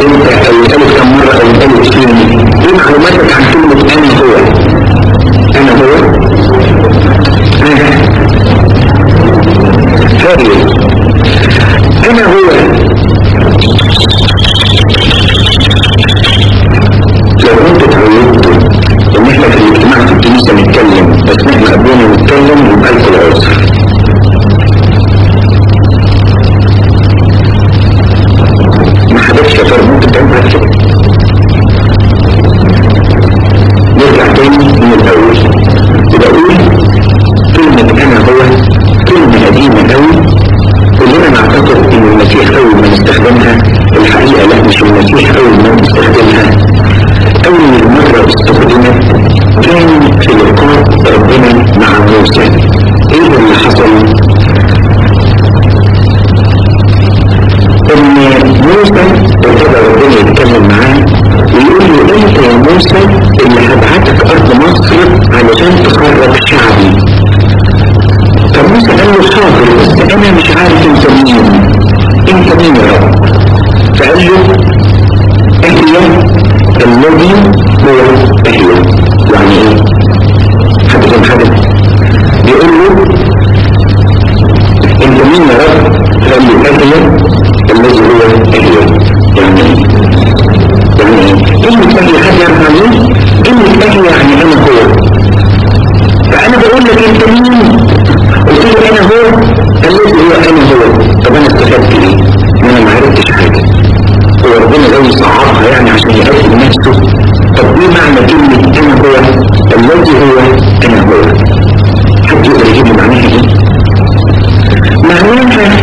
امتى او اتقالت كم مرة او اتقالت فين ايه معلوماتك عن كلمة انا هو انا هو هاي انا هو لو كنت اتعودت ان احنا في الاجتماع في الكنيسة نتكلم بس احنا قبلنا نتكلم يبقى لكم العذر ما حدثش يا ترى ممكن تعمل كده نرجع تاني من الاول يبقى اقول كلمة انا هو كلمة قديمة قوي كلنا نعتقد ان المسيح اول ما نستخدمها الحقيقة لا مش المسيح اول ما نستخدمها اول مرة استخدمت كان في لقاء ربنا مع موسى ايه اللي حصل ان موسى ابتدى ربنا يتكلم معاه ويقول له انت يا موسى اللي هبعتك ارض مصر علشان تخرج شعبي فموسى قال له حاضر بس انا مش عارف انت مين انت مين يا رب فقال له اهيا الذي هو اهيا يعني ايه حد كان حد بيقول له انت مين يا رب قال له اهيا الذي هو اهيا يعني ايه يعني ايه كلمة اهيا حد يعرف عن ايه كلمة اهيا يعني انا هو فانا بقول لك انت مين قلت له انا هو الذي هو انا هو طب انا استفدت ايه ما انا ما عرفتش حاجه هو ربنا لو يصعبها يعني عشان يقدم نفسه طب ايه معنى كلمه انا هو الذي هو انا هو حد يقدر يجيب لي معناها ايه معناها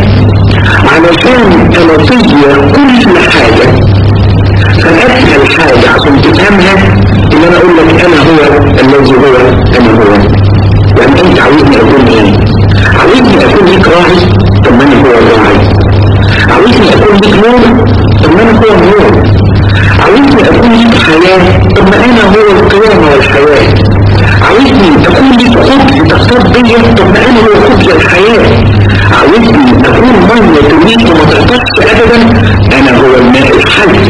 علشان انا فيا كل حاجه فاسهل حاجه عشان تفهمها ان انا اقول لك انا هو الذي هو انا هو يعني انت عاوزني اكون ايه عاوزني اكون ليك راعي طب ما انا هو الراعي عاوزني اكون ليك نور طب ما انا هو النور عاوزني اكون ليك حياة طب ما انا هو القيامة والحياة عاوزني اكون ليك خبز تقصد بيا طب ما انا هو خبز الحياة عاوزني اكون مية تميت وما تقطعش ابدا انا هو الماء الحي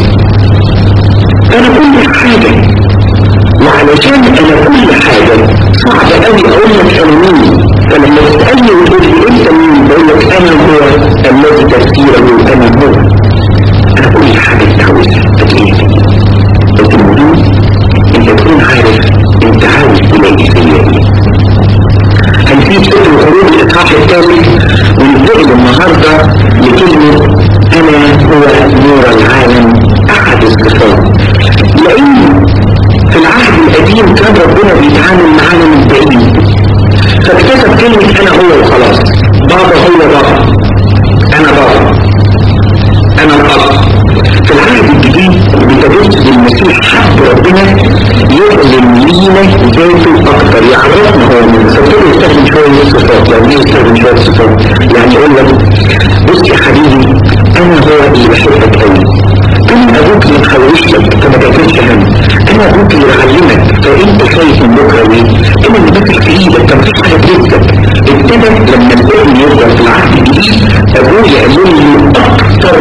انا كل حاجة وعلشان انا كل حاجة صعب قوي اقول لك انا مين فلما تسألني وتقول لي انت مين بقول لك انا هو الذي تفسيره انا هو انا كل حاجة انت عاوزها اكيد بس المهم انت تكون عارف انت عاوز تلاقي فيا ايه هنسيب سفر الخروج الاصحاح الثالث وننتقل النهارده لكلمة انا هو نور العالم احد الصفات لان في العهد القديم كان ربنا بيتعامل معانا من بعيد فاكتسب كلمة انا هو وخلاص بابا هو بابا انا بابا انا الاب في العهد الجديد بتجسد المسيح حب ربنا يعلن لينا ذاته اكتر يعرفنا هو من فبتقول يستخدم شوية صفات يعني ايه يستخدم شوية صفات يعني يقول لك بص يا حبيبي انا هو اللي بحبك قوي انا ابوك اللي محوش لك فما تاكلش هم انا ابوك اللي بعلمك فانت خايف من بكره ليه انا اللي ماسك في ايدك طب مفيش حاجه ترزقك ابتدى لما الابن يفضل في العهد الجديد ابويا قال له اكتر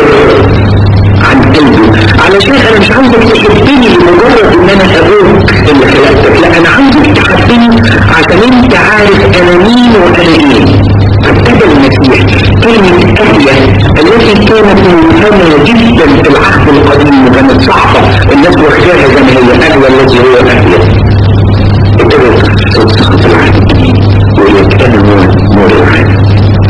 عن قلبه علشان انا مش عاوزك تحبني لمجرد ان انا ابوك اللي خلقتك لا انا عاوزك تحبني عشان انت عارف انا مين وانا ايه فابتدى المسيح كلمة أهية التي كانت مهمة جدا في العهد القديم وكانت صعبة الناس واخداها زي ما هي أهية الذي هو أهية ابتدت تتصف في العهد الجديد وهي كان نور نور العالم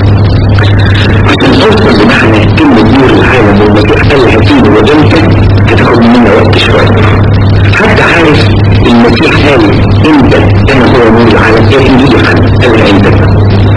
عشان توصل لمعنى كلمة نور العالم والمسيح قالها فيه وجنته هتاخد مننا وقت شوية حتى عارف المسيح قال انت انا هو نور العالم لكن ليه قالها انت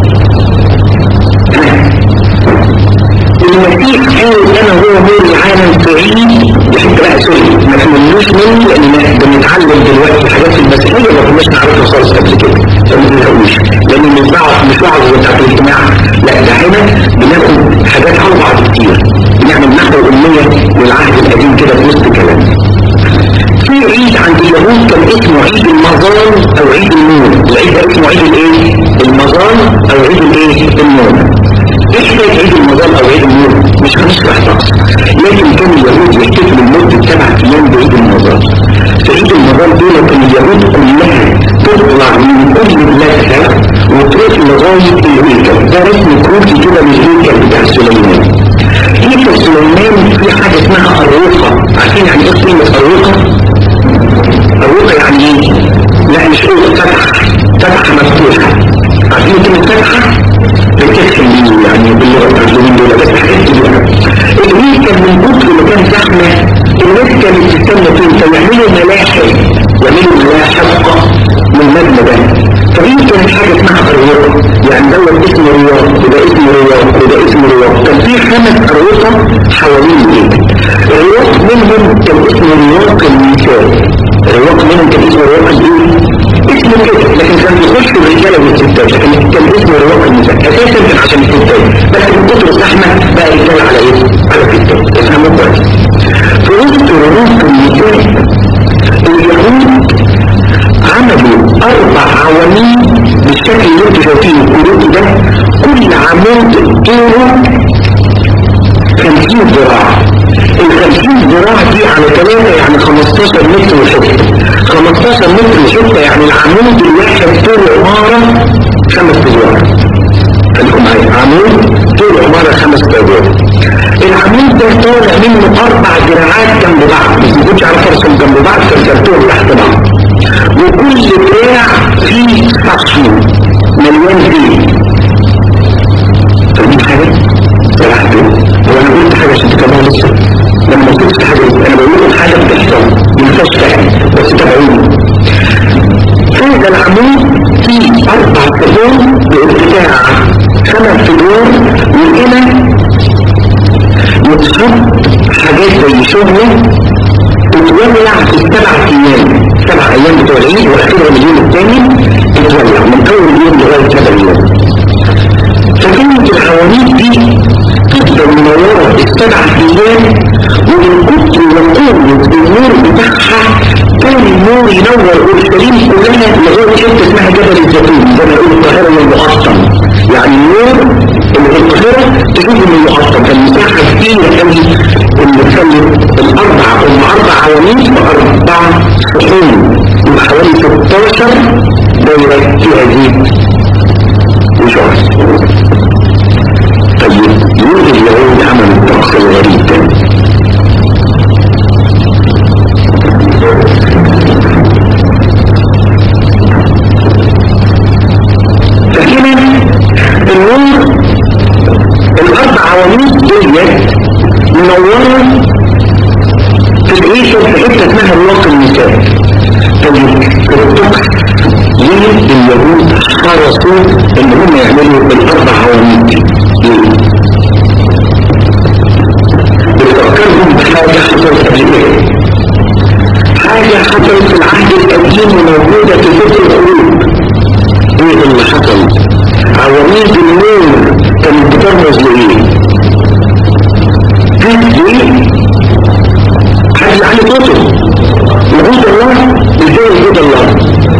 المسيح قال انا هو نور العالم تعيد يحب بقى سوري ما تمنوش مني لان بنتعلم دلوقتي حاجات في المسيحيه ما كناش نعرفها خالص قبل كده فما تزهقوش لان مش بعض مش وعظ بتاعت الاجتماع لا ده هنا بناخد حاجات اوضح بكتير بنعمل نحو اميه للعهد القديم كده في وسط كلام في عيد عند اليهود كان اسمه عيد المظال او عيد النور العيد ده اسمه عيد الايه المظال او عيد الايه النور ايش كان عيد المظال او عيد النور مش هنشرح طقس لكن كان اليهود يحتفلوا أروقة عارفين يعني ايه كلمة أروقة؟ أروقة يعني ايه؟ لا مش أروقة فتحة فتحة مفتوحة عارفين كلمة فتحة؟ بتفهم دي يعني باللغة بتاعت اليومين دول بس حاجات كبيرة الويل كان من كتر ما كان زحمة الناس كانت تستنى فين فيعملوا ملاحق يعملوا ملاحق من المبنى ده فهي كانت حاجة اسمها أروقة يعني دوت اسمه رياض وده اسمه رياض وده اسمه رياض كان في خمس أروقة حوالين البيت الرياض منهم كان اسمه رياض النساء الرياض منهم كان اسمه رياض الايه؟ اسمه كده لكن كان بيخش الرجاله والستات لكن كان اسمه رواق النساء اساسا كان عشان الستات بس من كتر الزحمه بقى رجاله على ايه؟ على الستات افهموا كويس في وسط رواق النساء اليهود عملوا اربع عواميد بالشكل اللي انتوا شايفينه الكروت ده كل عمود طوله 50 ذراع ال 50 ذراع دي على 3 يعني 15 متر وحته 15 متر وحته يعني العمود الواحد طول عمارة خمس ادوار خليكم معايا عمود طول عمارة خمس ادوار العمود ده طالع منه اربع دراعات جنب بعض بس ما كنتش عارف ارسم جنب بعض فرسمتهم تحت بعض وكل دراع فيه سطح مليان فيه فاهمين حاجة؟ سرحتوا هو انا قلت حاجة عشان تكملوا لسه لما قلت حاجة انا بقول لكم حاجة بتحصل مفيهاش فهم بس تابعوني هذا العمود فيه اربع ادوار بارتفاع خمس ادوار وهنا يتحط حاجات زي شغله تتولع في السبع ايام سبع ايام بتوع العيد واخرهم اليوم الثاني تتولع من اول يوم لغايه هذا اليوم فكلمة العواميد دي تفضل منورة السبع ايام ومن كتر وقوة النور بتاعها كان النور ينور اورشليم كلها لغاية حتة اسمها جبل الزيتون زي ما يقول القاهرة والمقطم يعني النور اللي في القاهرة تشوف انه مقطم فالمساحة كتيرة قوي اللي تخلي الاربع ام اربع عواميد واربع سحون يبقى حوالي 16 دايرة فيها زيت وشعر طيب يوجد اليهود عملوا الطقس الغريب ده فهنا النور الاربع عواميد ديت منوره في العيشه في حته اسمها رواق النساء طيب الطقس ليه اليهود حرصوا ان هم يعملوا الاربع عواميد دي ليه؟ بتفكرهم بحاجه حصلت قبل كده حاجه حصلت في العهد القديم وموجوده في سفر الخروج ايه اللي حصل عواميد النور كانت بترمز لايه كانت ليه حد يعني صوته وجود الله ازاي وجود الله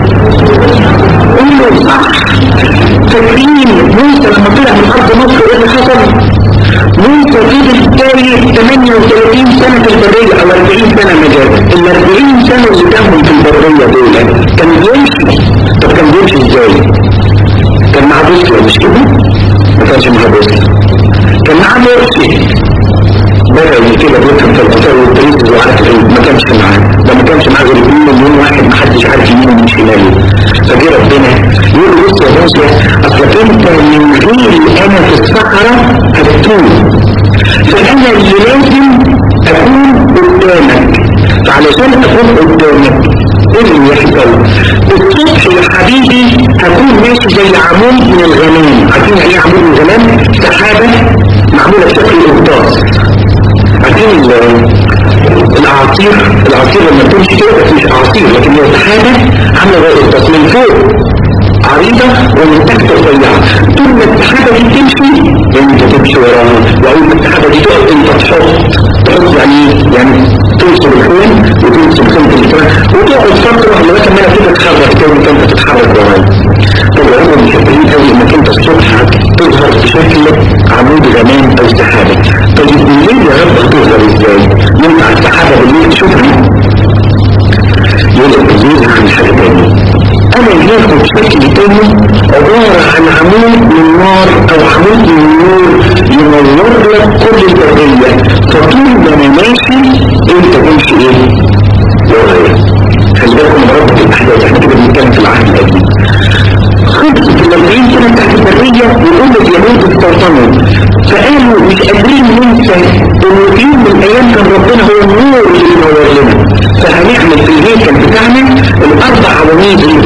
قولوا صح فاكرين موسى لما طلع من ارض مصر ايه اللي حصل موسى فضل تايه 38 سنة في البرية او 40 سنة مجازا ال 40 سنة اللي كانوا في البرية دول كان بيمشي طب كان بيمشي ازاي؟ كان معاه بوصلة مش كده؟ ما كانش معاه بوصلة كان معاه مرسي بدأ كده بيفهم في الأثار والتريد وعارف العيد ما كانش معاه ده ما كانش معاه غير 2 مليون واحد ما حدش عارف يمينه من شماله فجه ربنا يقول له بص يا موسى اصلك انت من غيري انا في الصحراء هتتوه فانا اللي لازم اكون قدامك فعلشان اكون قدامك ايه اللي يحصل الصبح يا حبيبي هكون ماشي زي عمود من الغمام عارفين يعني ايه عمود من الغمام سحابه معموله بشكل قرطاس عارفين الأعاصير الأعاصير لما تمشي كده بس مش أعاصير لكن هي سحابة عاملة زي القرطاس من فوق عريضة ومن تحت رفيعة طول ما السحابة دي تمشي انت تمشي وراها وأول ما السحابة دي تقف انت تحط تحط يعني يعني توصل الخيم وتوصل خيمة الإسلام وتقعد فترة لغاية ما انت تتحرك كده انت تتحرك وراها طب هم مشكلين قوي انك انت الصبح تظهر في شكل عمود غمام او سحابة طيب بالليل يا رب تظهر ازاي ينفع السحابة بالليل تشوفها يقول بالليل عن حاجة تانية انا هاخد شكل تاني عبارة عن عمود من نار او عمود من نور ينور لك كل البرية فطول ما انا ماشي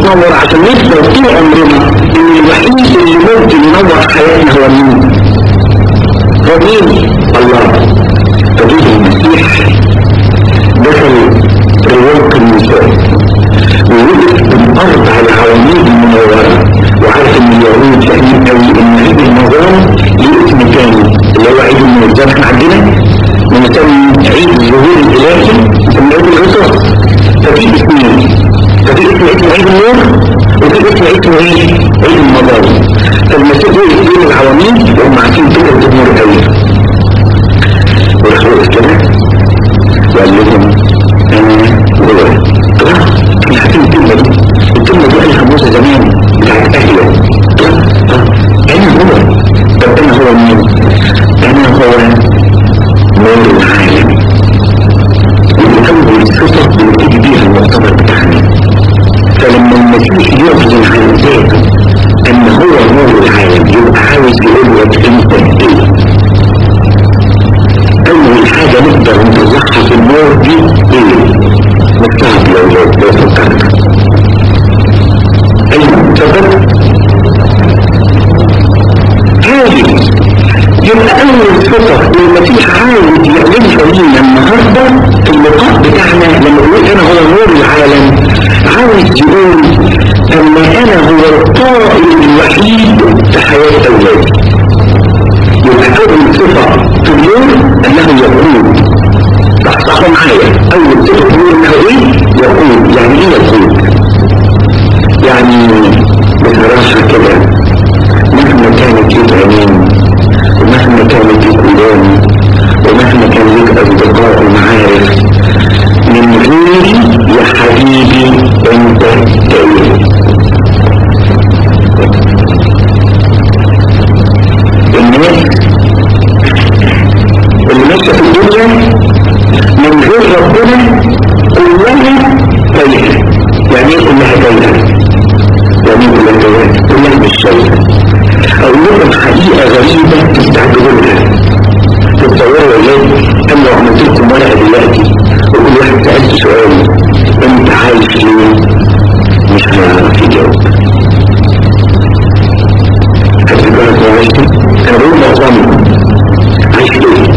ينور عشان نفضل طول عمرنا ان الوحيد اللي ممكن ينور حياتنا هو مين هو مين الله فجيب المسيح دخل رواق النساء ووقف بالارض على عواميد المنوره وعارف ان اليهود فاهمين قوي ان عيد النظام ليه اسم تاني اللي هو عيد النور زي ما احنا عندنا بنسمي عيد الظهور الالهي بنسميه عيد الغصاص ففي اسمين ففي اسم اسمه عيد النور وفي اسم اسمه ايه؟ عيد المظالم فالمسيح وقف بين العواميد وهم عارفين كده الجمهور قوي وراح وقف كده وقال لهم انا هو طبعا احنا عارفين الكلمه دي الكلمه دي قالها موسى زمان بتاعت اهله انا هو طب انا هو مين؟ انا هو نور العالم ودي اول صفه بنبتدي بيها المؤتمر بتاعنا فلما المسيح يعلن عن ذاته ان هو نور العالم يبقى عاوز يقول لك انت ايه اول حاجه نقدر نطلعها في النور دي ايه مستعد لو لو لو فكرت ايوه اتفضل عاجز يبقى اول صفه المسيح عاوز يعلنها لينا النهارده في اللقاء بتاعنا لما يقول انا هو نور العالم عاوز يقول ان انا هو الطائر الوحيد في حياه اولادي يبقى اول صفه في النور انه يقول صحصحوا معايا اول صفه في النور انه ايه يقول يعني ايه يقول يعني بصراحه كده مهما كانت ليك عينين ومهما كانت ليك ودان ومهما كان ليك اصدقاء ومعارف من غيري يا حبيبي انت تايه الناس اللي ماشيه في الدنيا من غير ربنا كلها تايهه يعني ايه كلها تايهه؟ يعني ايه كلها تايهه؟ كلها مش شايفه اقول لكم حقيقه غريبه تستعجبوا لها تتصوروا يا ولاد انا لو عملت لكم ورقه دلوقتي وكل واحد سالت سؤال انت عايش ليه؟ مش هيعرف يجاوب هتفكرك يا عايش انا بقول معظمكم عايش ليه؟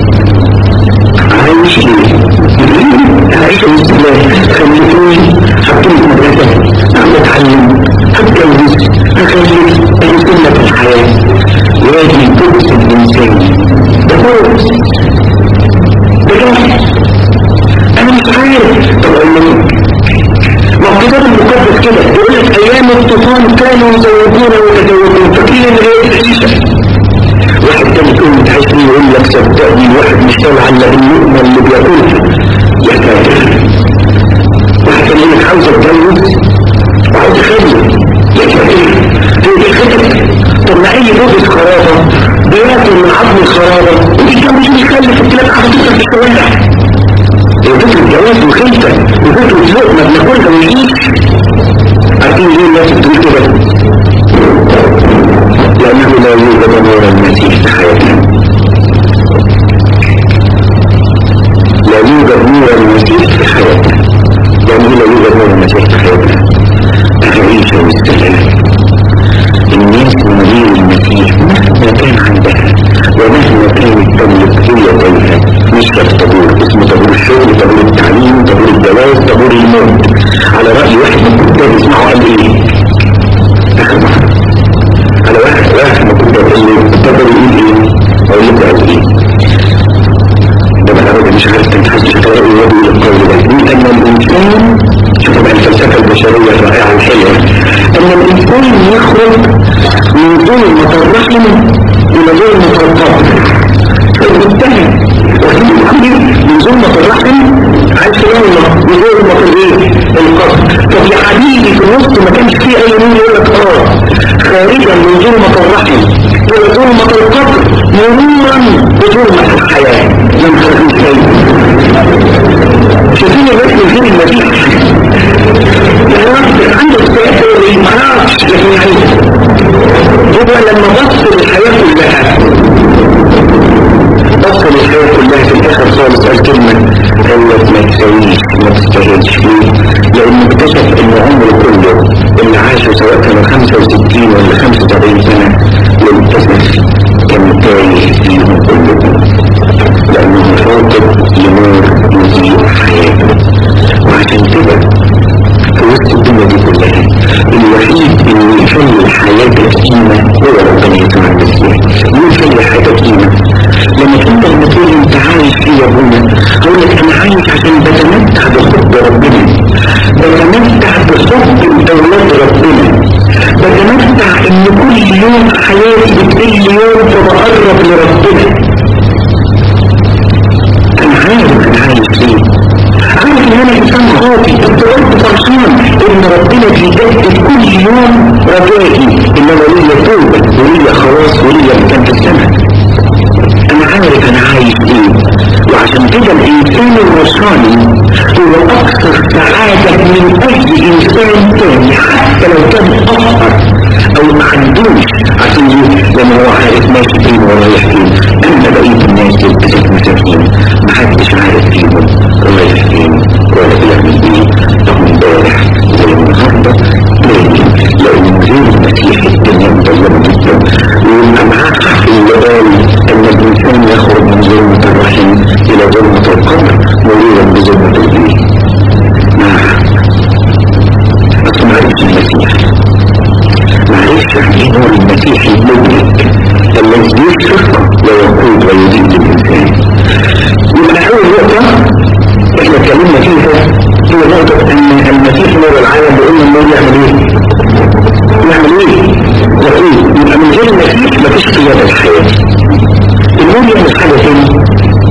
عايش ليه؟ عايش وسط الله خليتوني حطوني في مدرسه اعمل اتعلم هتجوز هخلف هيكون لك الحياه واجي بؤس الانسان ده بؤس ده جهل انا مش عارف طب اقول لكم ما هو الكتاب المقدس كده يقول لك ايام الطوفان كانوا يزودون ويتزودون فاكرين ان هي العيشه واحد تاني يقول لك عايش ليه يقول لك صدقني الواحد مش طالع الا باللقمه اللي بياكلها يا كافر واحد تاني يقول لك عاوز اتجوز وعاوز اخلف يا كافر هي دي الخطط طب ما اي بوز خرابه بياكل من عظم الخرابه ويتجوز ويخلف الكلاب حضرتك مش تولع هي فكره الجواز وخلفه وفكره لقمه بناكلها ونعيش عارفين ليه الناس بتقول كده؟ لأنه لا يوجد نور المسيح في حياتنا لا يوجد نور المسيح في حياتنا يعني لا يوجد نور المسيح في حياتنا العيشة والسلام الناس من غير المسيح مهما كان عندها ومهما كانت تملك هي تايهة مش في طابور اسمه طابور الشغل طابور التعليم طابور الجواز طابور الموت على رأي واحد من الكتاب اسمعوا قال ايه اخر مرة على واحد واحد من الكتاب قال لي الكتاب يقول ايه اقول لكم قال ايه ده بقى راجل مش عارف كان حد يختار ايه يقول القول ده يقول ان الانسان شوفوا بقى الفلسفه البشريه الرائعه الحلوه ان الانسان يخرج من ظلمه الرحم الى ظلمه القبر فبالتالي واخدين من ظلمه الرحم عايز تنور بظلمه الايه؟ القبر طب يا حبيبي في الوسط ما كانش فيه اي نور يقول لك اه خارجا من ظلمه الرحم الى ظلمه القبر مرورا بظلمه الحياه لم تكن شيء شايفين الناس من غير المسيح يعني واحد عنده استعداد يقول ما اعرفش لكن يعني هو لما بص للحياه كلها بص للحياه كلها في الاخر خالص قال كلمه قال لك ما تسويش ما تستاهلش ليه؟ لانه اكتشف ان عمره كله المؤمن هو أكثر سعادة من أي إنسان تاني حتى لو كان أفقر أو ما عندوش عشان لأن هو عارف ماشي فين ورايح فين أما بقية الناس للأسف مساكين محدش عارف فيهم رايح فين ولا بيعمل إيه طب امبارح زي النهارده لكن لو من غير المسيح الدنيا مضلمة جدا ويبقى معاه حق اللبال أن الإنسان يخرج من ظلمة الرحم إلى ظلمة القبر مرورا بظلمة الدين نعم أصلا معرفش المسيح معرفش يعني نور المسيح المدرك الذي يشرق ويقود ويزيد الإنسان يبقى أول نقطة احنا اتكلمنا فيها هي نقطة ان المسيح نور العالم بيقول النور يعمل ايه؟ يعمل ايه؟ يقول يبقى من غير المسيح مفيش قيادة الحياة النور يعمل حاجة تاني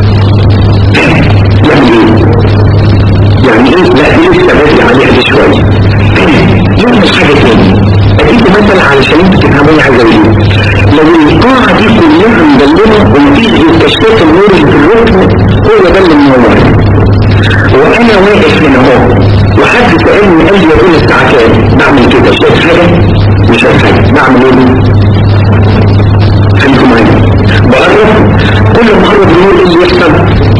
يعمل ايه؟ يعني ايه؟ لا دي لسه بدري عليها دي شوية يعمل حاجة تاني اديكم مثلا علشان انتوا تفهموني عايز اقول ايه لو القاعة دي كلها مظلمة ومفيش غير كشافات النور اللي في الركن هو ده اللي منور وانا واقف هنا اهو وحد سألني قال لي يقول الساعة كام بعمل كده شايف حاجة مش شايف حاجة بعمل ايه خليكم معايا بقرب كل ما اقرب النور ايه اللي يحصل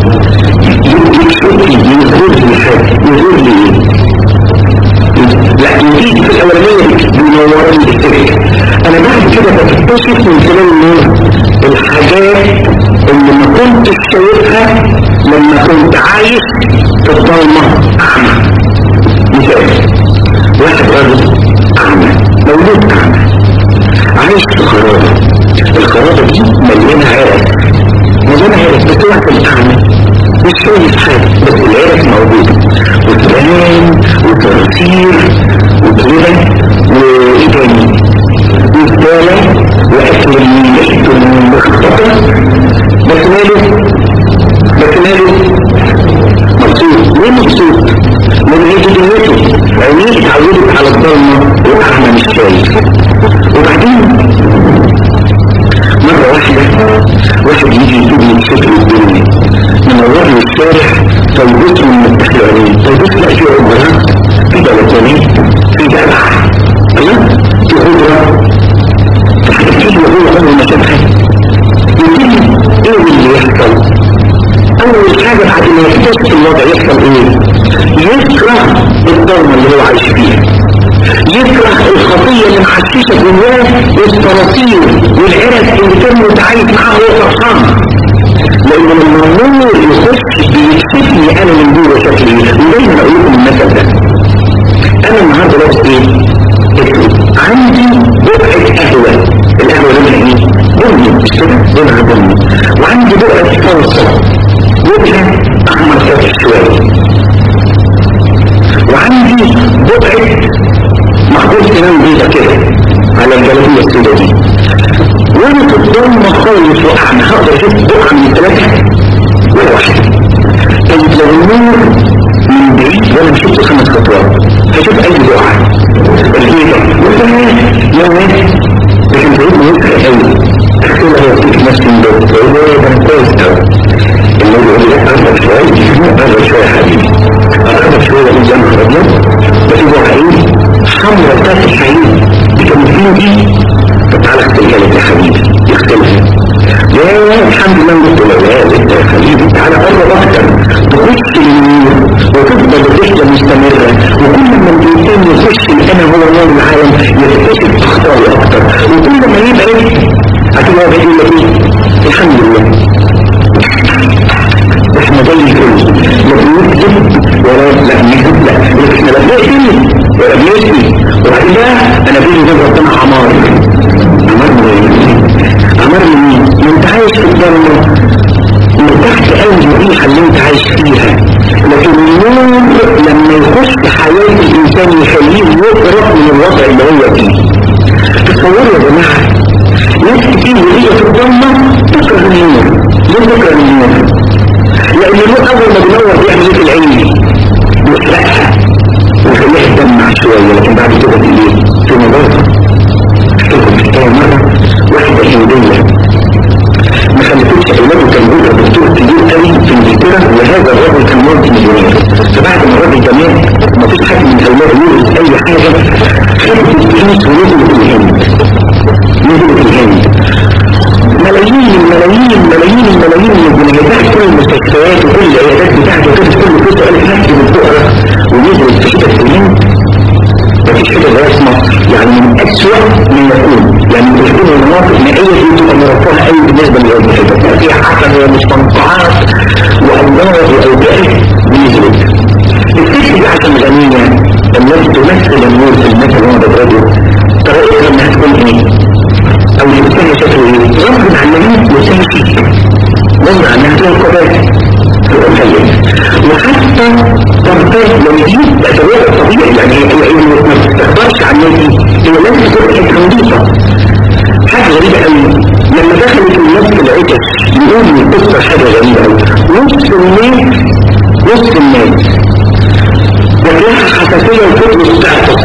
يكشف لي يظهر لي حاجة يظهر لي ايه لا يزيد في الاولانية بينور لي السكة انا بعد كده بكتشف من خلال النور الحاجات اللي ما كنتش شايفها لما كنت عايش في الضلمة اعمى مثال واحد راجل اعمى مولود اعمى عايش في خرابة الخرابة دي مليانة عرق مليانة عرق بس واحد الاعمى مش شايف حاجة بس العرق موجودة وتبان وترسير وكده وايه تاني وزبالة واكل المخططة بس ماله بس ماله مبسوط ليه مبسوط؟ من هيك دنيته عينيه اتعودت على الضلمة واحنا مش شايف وبعدين مرة واحدة واحد يجي يجيب يكشف له الدنيا منور له الشارع فيبص من مفتاح العينين فيبص لا في عبارات في بلكونات في جبع الله في خضرة فحكيت له هو عمره ما شافها يقول ايه اللي يحصل اول حاجة بعد ما يكتشف الوضع يحصل ايه يكره الضلمة اللي هو عايش فيها يكره الخطية اللي محسسة جواه والصراصير والعرق اللي كان متعايش معاه وهو فرحان لان لما النور يخش بيكشفني انا من جوه شكلي ودايما اقول لكم المثل ده انا النهارده لابس ايه؟ اسود عندي بقعة قهوة القهوة لونها ايه؟ بني مش كده؟ لونها بني وعندي بقعة صلصة لونها احمر فاتح شوية وعندي بقعة محبوس كلام بيضة كده على الجلابية السوداء دي وانا في الضلمة خالص واعمى هقدر اشوف بقعة من الثلاثة ولا واحدة طيب لو النور من بعيد وانا شفت خمس خطوات هشوف اي بقعة البيضة وفاة يا ولاد لكن بعيد ما يفرق قوي اختيل هو في نفس البيت يقول له ده كويس قوي النور يقول لي اقرب شوية اقرب شوية يا حبيبي اقرب شوية من جنب الابيض بس هو حقيقي حمرا بتاعت الحقيقي دي كانت فين دي فتعالى اختلها لك يا حبيبي يختلف يا الحمد لله قلت له يا انت يا حبيبي تعالى قرب اكتر تخش للنور وتفضل الرحله مستمره وكل ما الانسان يخش انا هو نور العالم يكتشف اخطائي اكتر وكل ما يبقى ايه هتبقى بيقول لك ايه الحمد لله احنا زي الفل لا بنكذب ولا لا بنكذب لا احنا لا بنقتل ولا بنشتي وبعد كده انا بيني وبين ربنا عمار عمار من عمار من مين؟ ما انت عايش في الضلمه مرتحت قوي الريحه اللي انت عايش فيها لكن النور لما يخش حياه الانسان يخليه يقرب من الوضع اللي هو فيه تصوروا يا جماعه ناس كتير وهي في الضلمه تكره النور ليه تكره النور؟ لان النور اول ما بينور بيعمل ايه في العين بيحرقها ويخليها تدمع شويه لكن بعد كده في ايه في نظافه احكيلكم حكايه مره واحده هنديه ما خلفتش اولاده كان جوزها دكتور كبير قوي في انجلترا وهذا الرجل كان مالتي مليونير كانت كل فرصة قالت نكتب الفقرة ونزلت في حتة سنين مفيش حتة زي في مصر يعني من أسوأ ما يكون يعني تكون المناطق نائية دي تبقى مرفوعة قوي بالنسبة للأرض حتة فيها حسن ومستنقعات وأنظار وأوجاع ونزلت الفكرة دي عشان غنية التي تمثل النور في المثل اللي انا بضربه طريقتها انها تكون ايه؟ او الانسان شكله ايه؟ غصب عن النبي يسافي غصب عن انها تكون قبائل وحتى ترتاح لما دي بأدوات طبيعي يعني هي ما تستخبرش عن الناس هي لازم تكون حته نظيفه حاجه غريبه قوي لما دخلت الناس في العتش يقول القصه حاجه غريبه قوي نص الناس نص الناس جاتلها حساسيه وفضلوا بتاعته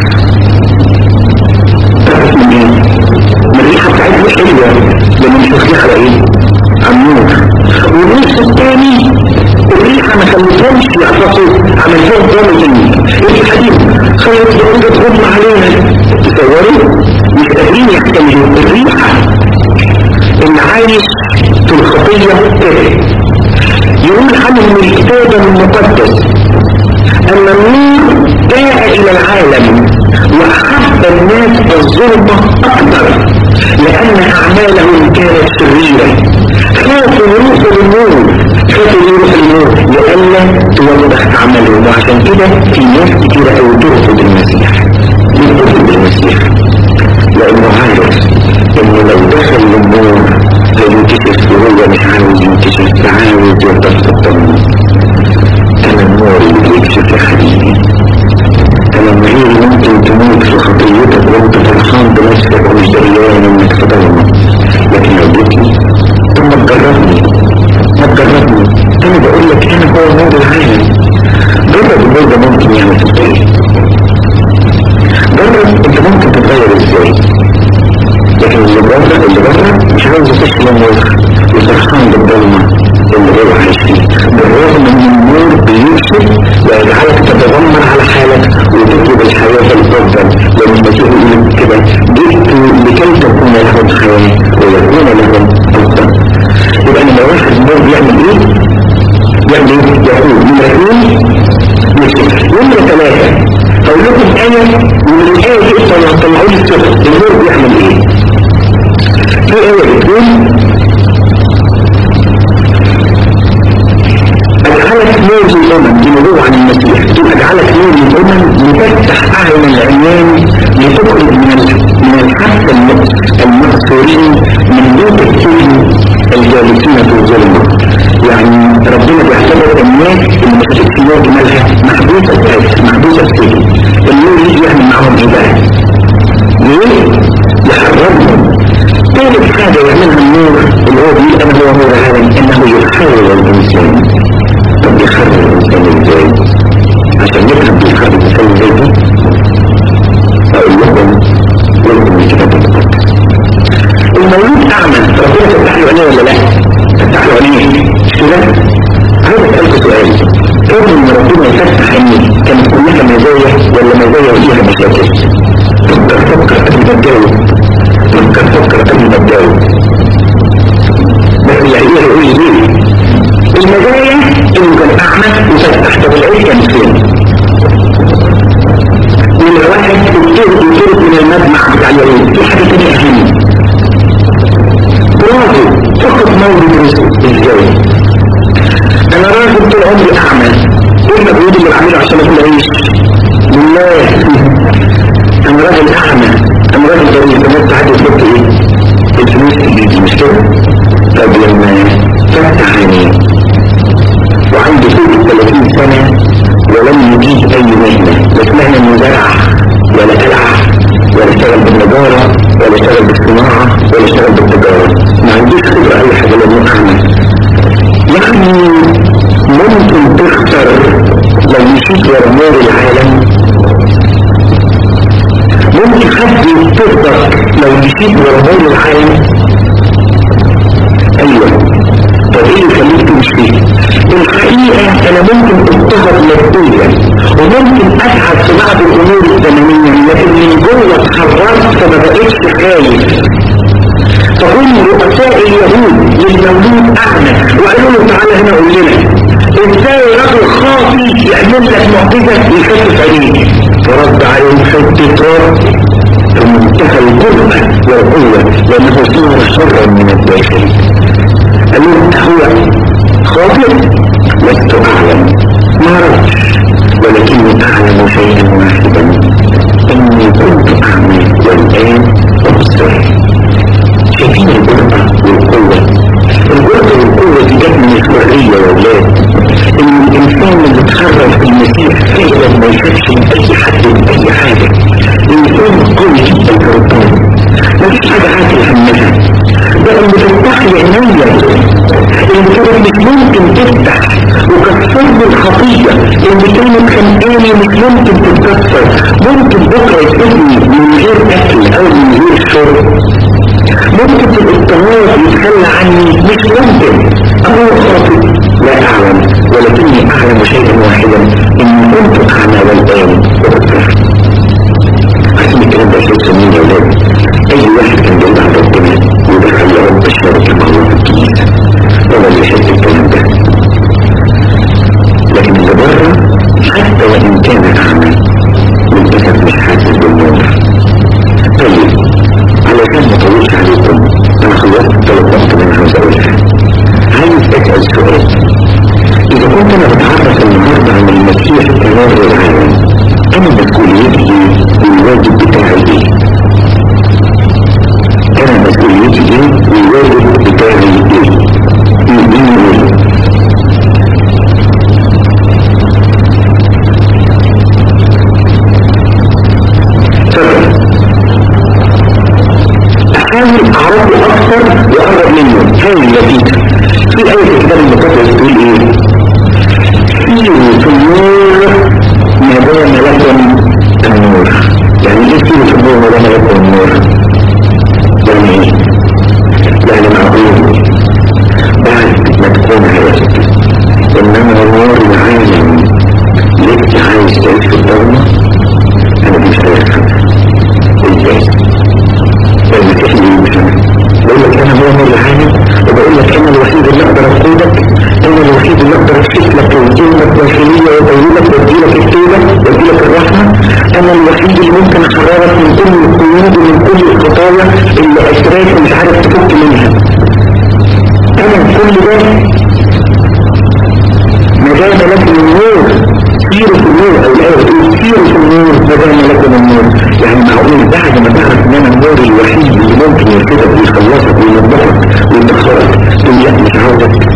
تعرف من ايه؟ من الريحه بتاعتها حلوه لما مش واخدين على ايه؟ على النور والنص الثاني الريحة ما خلتهمش يعطفوا عملتهم ضامن ايه الحديث خلت بقولة تغم علينا تصوروا مش قادرين يحتملوا الريحة اللي عايش في الخطية كده يقول عنهم الكتاب المقدس أن النور جاء إلى العالم وأحب الناس الظلمة أكثر لأن أعمالهم كانت شريرة خافوا يروحوا للنور خافوا يروحوا للنور لألا توضح أعمالهم وعشان كده في ناس كتيرة أوي ترفض المسيح يرفض المسيح لأنه عارف إنه لو دخل للنور هينكشف وهو مش عاوز ينكشف عاوز يرتبط الطمين أنا النور اللي بيكشف يا حبيبي أنا غير ممكن تموت في خطيتك وأنت فرحان بنفسك ومش دريان إنك في ضلمة لكن لو جيتني طب ما تجربني ما تجربني أنا بقول لك أنا هو نور العالم جرب النور ده ممكن يعمل فيك إيه جرب أنت ممكن تتغير إزاي لكن اللي بره اللي بره مش عاوز يخش للنور وفرحان بالضلمة اللي هو عايش فيه بالرغم ان النور بيكشف ويجعلك تتذمر على حالك وتطلب الحياة الأفضل لأن المسيح يقول كده جئت لكي تكون لهم حياة ويكون لهم أفضل يبقى لما واحد النور بيعمل ايه؟ يعمل ايه؟ يقول نمرة اثنين يكشف نمرة ثلاثة أقول لكم آية ومن الآية دي طلعوا لي الصفر النور بيعمل ايه؟ في آية بتقول أجعلك نور للأمم دي موضوع عن المسيح تقول أجعلك نور للأمم لتفتح أعين العيان لتخرج من من الحبس المقصورين من بيت السجن الجالسين في الظلمة يعني ربنا بيعتبر الناس اللي مش في نور مالها محبوسة السجن محبوسة السجن النور يجي يعمل معاهم ايه بقى؟ ليه؟ يحررهم ثالث حاجة يعملها النور اللي هو بيقول أنا هو نور العالم إنه يحرر الإنسان طب يحرر الإنسان إزاي؟ عشان نفهم بيحرر الإنسان إزاي دي أقول لهم لكم الكتاب المقدس المولود أعمى ربنا فتح له عينيه ولا لا؟ فتح له عينيه مش كده؟ عايز أسألك سؤال كون إن ربنا يفتح عينيه كانت كلها مزايا ولا مزايا وفيها مشاكل؟ فكر فكر قبل ما تجاوب فكر فكر قبل ما تجاوب بس اللي هيقول يقول لي ليه؟ المزايا انه كان اعمى وفتح طب العيش كان فين؟ من واحد تطرد وطرد من المجمع بتاع اليهود في حاجه ثانيه اهم برافو فقط مولد رزق ازاي؟ انا راجل طول عمري اعمى ايه المجهود اللي بعمله عشان اكون عيش؟ بالله انا راجل اعمى انا راجل ضريب فما تعدي تحط ايه؟ الفلوس في ايدي مش كده؟ طب لما فتح عينيه وعنده فوق ال 30 سنة ولم يجيد أي مهنة لا اسمها مزارع ولا قلعة ولا اشتغل بالنجارة ولا اشتغل بالصناعة ولا اشتغل بالتجارة ما عندوش خبرة أي حاجة لأنه أعمى يعني ممكن تخسر لو مشيت ورا نور العالم ممكن حد يضطرك لو مشيت ورا نور العالم ايوه طب ايه اللي يخليك تمشي الحقيقة انا ممكن اضطهد ماديا وممكن اتعب في بعض الامور الزمنية لكن من جوه اتحررت فما بقتش خايف فهم رؤساء اليهود للمولود اعمى وقالوا له تعالى هنا قول لنا ازاي رجل يعمل لك معجزة يخفف عليك فرد عليه حتة رد بمنتهى الجرأة والقوة لأنه صار شرا من الداخل قال له هو خاطئ لست أعلم ما أعرفش ولكني أعلم شيئا واحدا إني كنت أعمل والآن أبصر شايفين الجرأة والقوة الجرأة والقوة دي جت من الحرية يا ولاد إن الإنسان اللي اتخرج في المسيح فعلا ما يخافش من أي حد من أي حاجة إنسان قوي جدا في ربنا مفيش حاجة عاكل همها ده اللي تفتح لي عينيا اللي مش ممكن تفتح وكسر لي الخطية اللي كانت خانقاني مش ممكن تتكسر ممكن بكرة يسيبني من غير أكل أو من غير شرب ممكن الاضطهاد يتخلى عني مش ممكن أنا خاطئ لا أعلم ولكني أعلم شيئا واحدا إني كنت أعمى والآن أبصر عايزين الكلام ده شيء سمين يا ولاد أي واحد كان جاي عن ربنا ودخل يا رب الشركة مع الله في الكنيسة ولا اللي يحس الكلام ده لكن اللي بره حتى وإن كان أعمى للأسف مش حاسس بالنور طيب علشان ما اطولش عليكم انا خلصت ثلاث نقط اللي انا عاوز اقولها عايز اسال سؤال اذا كنت انا بتعرف النهارده عن المسيح كنور العالم انا مسؤوليتي ايه والواجب بتاعي ايه انا مسؤوليتي ايه والواجب بتاعي ايه يديني ايه احاول اعرفه اكثر واقرب منه هاي النتيجة في ايه في الكتاب المقدس تقول ايه سيروا في النور ما دام لكم النور يعني ايه سيروا في النور ما دام لكم النور يعني ايه يعني معقول بعد ما تكون عرفت انما نور العالم ليك عايز تعيش في الضلمه انا مش هيفهم ازاي المسيح اللي بقول لك انا هو نور العالم وبقول لك انا الوحيد اللي اقدر اقودك انا الوحيد اللي اقدر اكشف لك واديلك داخليه واديلك واديلك التوبه واديلك الرحمه انا الوحيد اللي ممكن احررك من كل القيود ومن كل الخطايا اللي اسراك ومش عارف تفك منها انا كل ده ما دام لكم النور سيروا في النور او الايه بتقول سيروا في النور ما دام لكم النور يعني معقول بعد ما تعرف ان انا النور الوحيد اللي ممكن يرشدك ويخلصك وينضفك ويدخلك تقول لا مش عاوزك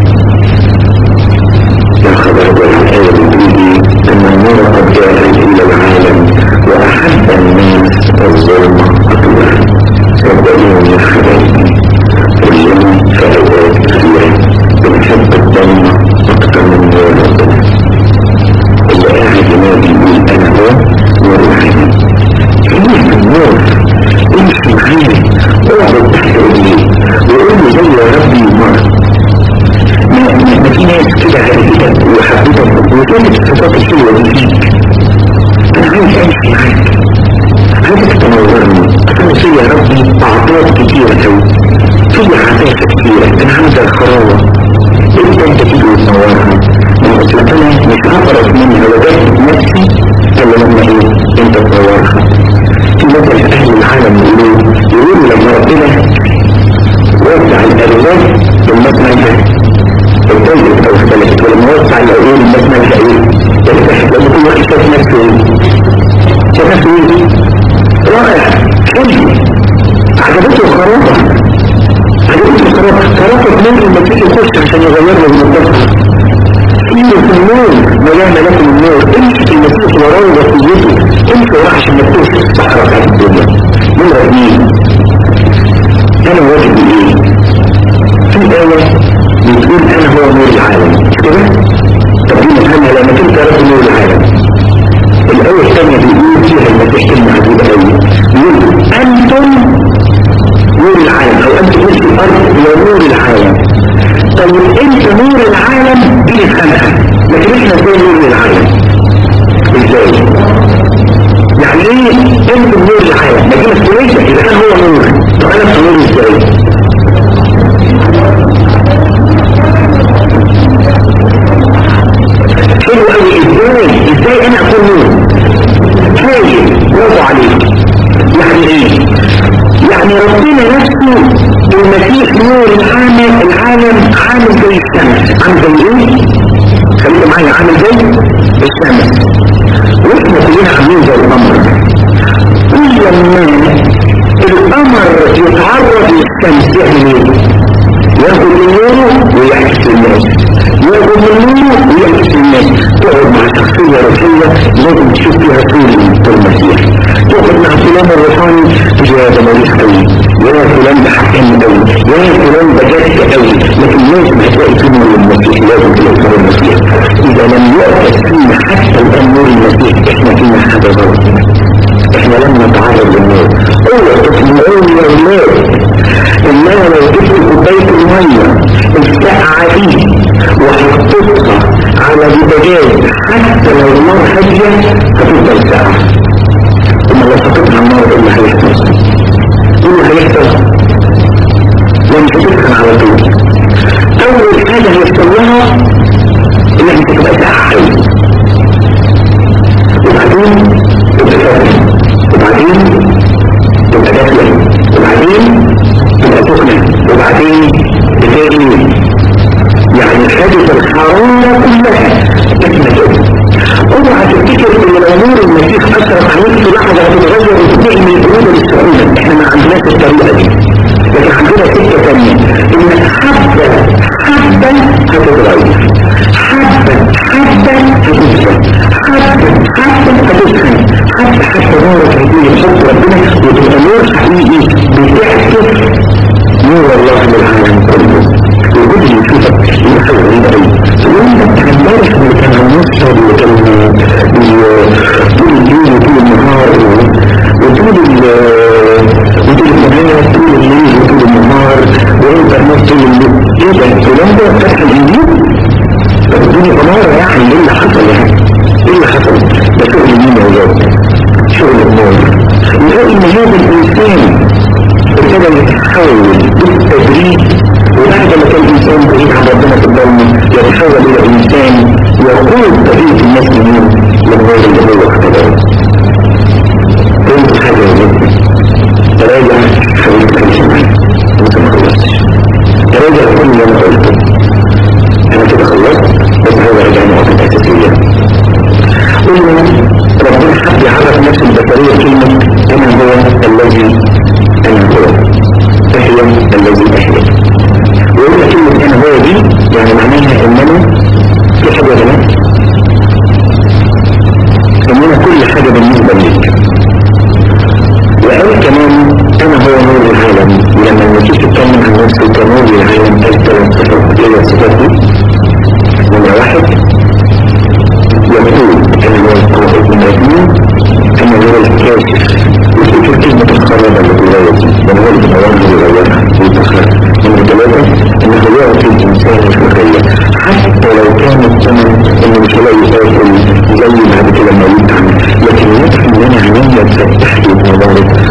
يا خبر ولا الايه بتقول ايه ان النور قد جاء الى العالم واحب الناس الظلم اكبر صدقوني يا حبايبي كلنا في اوقات كثيره بنحب الظلم اكتر من نور ربنا اللي قاعد ينادي يقول انا هو نور العالم خليه في النور امشي معايا اقعد تحت رجليه وقول له زي يا ربي مرة ما ما في ناس كده عرفتك وحبتك وكانت الصفات الحلوه دي فيك انا عايز امشي معاك عايزك تنورني انا في يا ربي اعطاك كتيره قوي في عادات كتيره انا عايز الخراوه انت انت تيجي وتنورها ما اصل انا مش هفرج منها وجدت نفسي الا لما ايه انت تنورها في مثل اهل العالم يقولوا يقولوا لما ربنا وسع الارزاق الناس مالها الطيب او اختلفت ولما وسع الاقول الناس مالها ايه ارتاحت لما كل واحد شاف نفسه ايه شاف نفسه ايه رائع حلو عجبته الخرافه عجبته الخرافه خرافه ممكن ما تيجي يخش عشان يغير له المنطقه سيروا في النور ما دام لكم النور امسك المسيح وراه وصيته امسك وراه عشان ما تكونش في الصحراء بتاعت الدنيا نمرة اثنين انا واجب ايه؟ في آية بتقول انا هو نور العالم مش كده؟ طب دي نفهمها لما كنت رب نور العالم الآية الثانية بيقول فيها المسيح كلمة عجيبة قوي بيقول انتم نور العالم او انتم مش في الارض يا نور العالم طيب انت نور العالم دي نفهمها لكن احنا ازاي نور العالم ازاي يعني ايه انت نور العالم ما دي مسؤوليه اذا كان هو نور طب انا في نور ازاي حلو قوي ازاي عامل زي ايه خليكم معايا عامل زي الشمس واحنا كلنا عاملين زي القمر كل لما القمر يتعرض للشمس يعمل ايه ياخد من نوره ويعكس الناس ياخد من نوره ويعكس الناس تقعد مع شخصية روحية لازم تشوف فيها طول المسيح تقعد مع فلان الروحاني تجي يا ده ماليش قوي يا فلان ده حكام قوي يا فلان ده جد قوي لكن لازم هتلاقي فيه نور المسيح لازم تلاقي نور المسيح اذا لم يعكس فينا حتى الان نور المسيح احنا فينا حاجة غلط احنا لم نتعرض للنور اوعى تسمعوني يا ولاد ان انا لو جبت كوبايه الميه الساقعه دي وحطيتها على البوتاجاز حتى لو النار هاديه هتفضل ساقعه اما لو حطيتها على النار ايه اللي هيحصل؟ ايه اللي هيحصل؟ لما تسخن على طول اول حاجه هيحصل لها انها تبقى ساقعه وبعدين تتفتح وبعدين تبقى دافيه وبعدين تبقى سخنة وبعدين بتغلي يعني خدت الحرارة كلها تكمل اوعى تفتكر ان الامور المسيح اثر عليك في لحظة هتتغير وتتغني الامور بالسهولة احنا ما عندناش الطريقة دي لكن عندنا سكة تانية ان حبة حبة هتتغير حبة حبة هتسخن حبة حبة هتسخن حبة حبة نورك هيجي بحب ربنا وتبقى نور حقيقي بتعكس نور الله للعالم كله وجود اللي يشوفك دي حاجه غريبه قوي وانت كان امبارح اللي كان على النصر اللي كان طول الليل وطول النهار وطول وطول النهار طول الليل وطول النهار وانترنت طول الليل ايه ده فلان ده فتح الانجيل طب الدنيا مناره يعني ايه اللي حصل يعني ايه اللي حصل ده شغل مين يا ولاد شغل النور نلاقي ان هذا الانسان ابتدى يتحول بالتدريج وبعد ما كان الانسان بعيد عن ربنا في الظلم يتحول الى انسان يقود طريق المسلمين للغير اللي هو اختباره كنت حاجه يا جدي تراجع خليك تعيش معايا انت ما خلصتش تراجع كل اللي انا قلته انا كده خلصت بس هو راجع نقطه اساسيه قلنا ربنا حب يعرف نفس البشريه كلمه انا هو الذي أنا هو تحيا الذي تحيا وقلنا كلمة أنا هو دي يعني معناها إن أنا في حاجة غلط إن أنا كل حاجة بالنسبة ليك وقال كمان أنا هو نور العالم ولما المسيح اتكلم عن نفسه كنور العالم قال ثلاث صفات إيه الصفات دي؟ نمرة واحد يقول أنا هو القائد من اثنين أنا هو الكاشف وفكر كلمة الخرابة اللي جوايا دي من هو اللي بيغيرها ويغيرها ويدخلها نمرة ثلاثة إن هو يعطي الإنسان الحرية حتى لو كان الثمن إنه مش هلاقي ياكل زي بعد كده ما يتعمل لكن يكفي إن أنا عينيا اتفتحت واتنورت